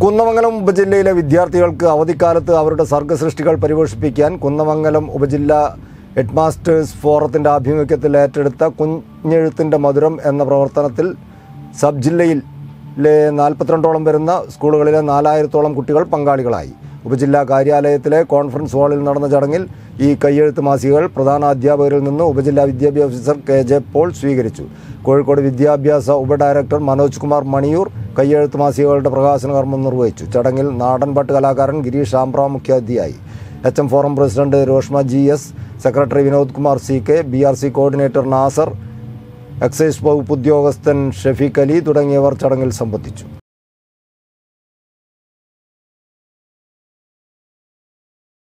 കുന്നമംഗലം ഉപജില്ലയിലെ വിദ്യാർത്ഥികൾക്ക് അവധിക്കാലത്ത് അവരുടെ സർഗസൃഷ്ടികൾ പരിപോഷിപ്പിക്കാൻ കുന്നമംഗലം ഉപജില്ല ഹെഡ്മാസ്റ്റേഴ്സ് ഫോറത്തിൻ്റെ ആഭിമുഖ്യത്തിൽ ഏറ്റെടുത്ത കുഞ്ഞെഴുത്തിൻ്റെ മധുരം എന്ന പ്രവർത്തനത്തിൽ സബ് ജില്ലയിലെ നാൽപ്പത്തിരണ്ടോളം വരുന്ന സ്കൂളുകളിലെ നാലായിരത്തോളം കുട്ടികൾ പങ്കാളികളായി ഉപജില്ലാ കാര്യാലയത്തിലെ കോൺഫറൻസ് ഹാളിൽ നടന്ന ചടങ്ങിൽ ഈ കയ്യെഴുത്ത് മാസികകൾ പ്രധാന അധ്യാപകരിൽ നിന്ന് ഉപജില്ലാ വിദ്യാഭ്യാസ ഓഫീസർ കെ ജെ പോൾ സ്വീകരിച്ചു കോഴിക്കോട് വിദ്യാഭ്യാസ ഉപഡയറക്ടർ മനോജ് കുമാർ മണിയൂർ കയ്യെഴുത്ത് മാസികകളുടെ പ്രകാശന കർമ്മം നിർവഹിച്ചു ചടങ്ങിൽ നാടൻപാട്ട് കലാകാരൻ ഗിരീഷ് ആംബ്ര മുഖ്യാതിഥിയായി H M forum president Roshma G S secretary Vinod Kumar C K B R C coordinator Nasar excise വകുപ്പ് ഉദ്യോഗസ്ഥൻ ഷഫീഖ് അലി തുടങ്ങിയവർ ചടങ്ങിൽ സംബന്ധിച്ചു